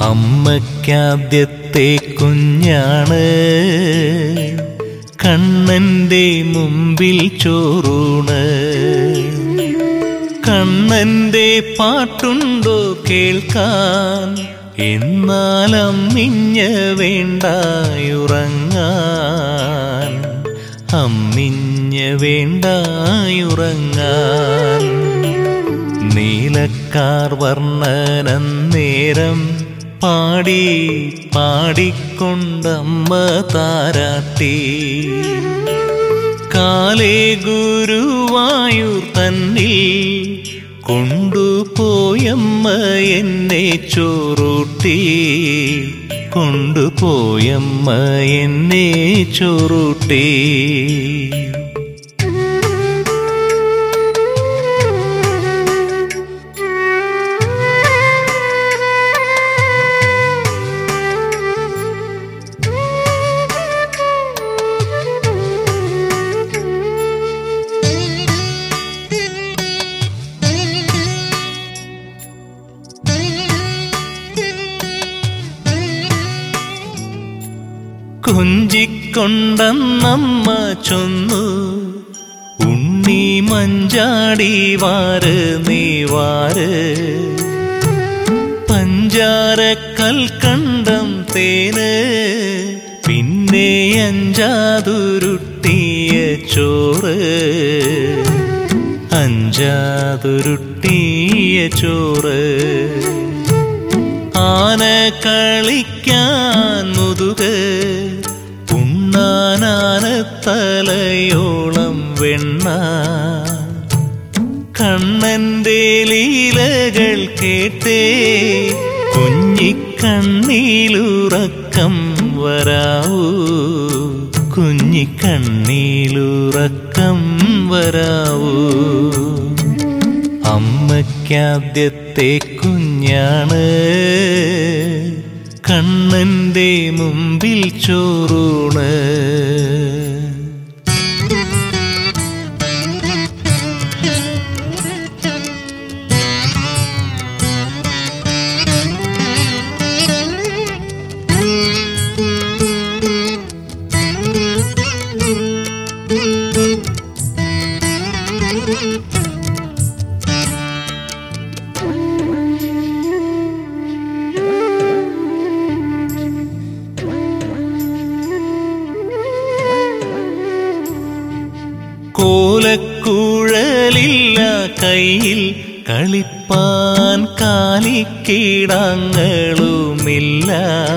അമ്മയ്ക്കാദ്യത്തെ കുഞ്ഞാണ് കണ്ണന്റെ മുമ്പിൽ ചോറൂണ് കണ്ണന്റെ പാട്ടുണ്ടോ കേൾക്കാൻ എന്നാലും മിഞ്ഞ വേണ്ടായുറങ്ങാൻ അമ്മിഞ്ഞ വേണ്ടായുറങ്ങാൻ നീലക്കാർ വർണ്ണനം നേരം പാടി പാടിക്കൊണ്ടമ്മ താരാട്ടി കാലേ ഗുരുവായൂർ തന്നിൽ കൊണ്ടുപോയമ്മ എന്നെ ചോറൂട്ടി കൊണ്ടുപോയമ്മ എന്നെ ചോറൂട്ടി കൊഞ്ചിക്കൊണ്ടെന്നമ്മ ചൊന്നു ഉണ്ണി മഞ്ചാടി വാര് നീ വാര് പഞ്ചാര കൽക്കണ്ടം തേന് പിന്നെ അഞ്ചാതുരുട്ടിയ ചോറ് അഞ്ചാതുരുട്ടിയ ചോറ് ആന കളിക്കാൻ മുതുക് ഉണ്ണാനാനത്തലയോളം വെണ്ണ കണ്ണന്റെ ലീലകൾ കേട്ടേ കുഞ്ഞിക്കണ്ണീലുറക്കം വരാവൂ കുഞ്ഞിക്കണ്ണീലുറക്കം വരാവൂ അമ്മയ്ക്കാദ്യത്തെ കുഞ്ഞാണ് കണ്ണന്റെ മുമ്പിൽ ചോറൂണ് കോലക്കുഴലില്ല കയ്യിൽ കളിപ്പാൻ കാലിക്കീടാങ്ങളുമില്ല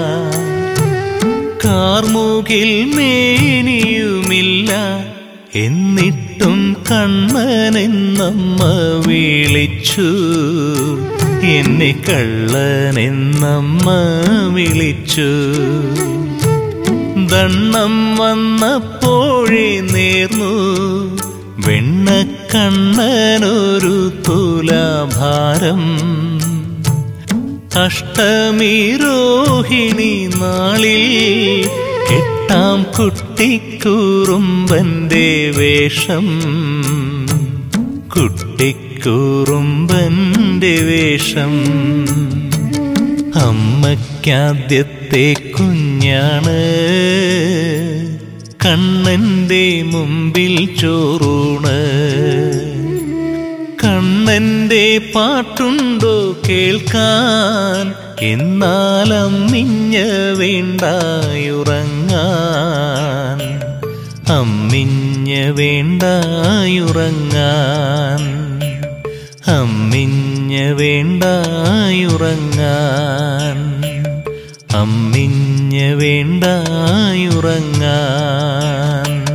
കാർമുകിൽ മേനിയുമില്ല എന്നിട്ടും കണ്ണനെന്നമ്മ വിളിച്ചു എന്നെ കള്ളനെന്നമ്മ വിളിച്ചു ദണ്ണം വന്നപ്പോഴേ നേർന്നു വെണ്ണക്കണ്ണനൊരു തുലാഭാരം അഷ്ടമി രോഹിണി നാളിൽ കെട്ടാം കുട്ടിക്കൂറുമ്പന്റെ വേഷം കുട്ടിക്കൂറുമ്പന്റെ വേഷം അമ്മയ്ക്കാദ്യത്തെ കുഞ്ഞാണ് കണ്ണന്റെ മുമ്പിൽ ചോറൂണ് കണ്ണന്റെ പാട്ടുണ്ടോ കേൾക്കാൻ എന്നാലും മിഞ്ഞ വേണ്ടായുറങ്ങാൻ അമ്മിഞ്ഞ വേണ്ടായുറങ്ങാൻ അമ്മിഞ്ഞ വേണ്ടായുറങ്ങാൻ അമ്മിഞ്ഞ വേണ്ടായുറങ്ങാൻ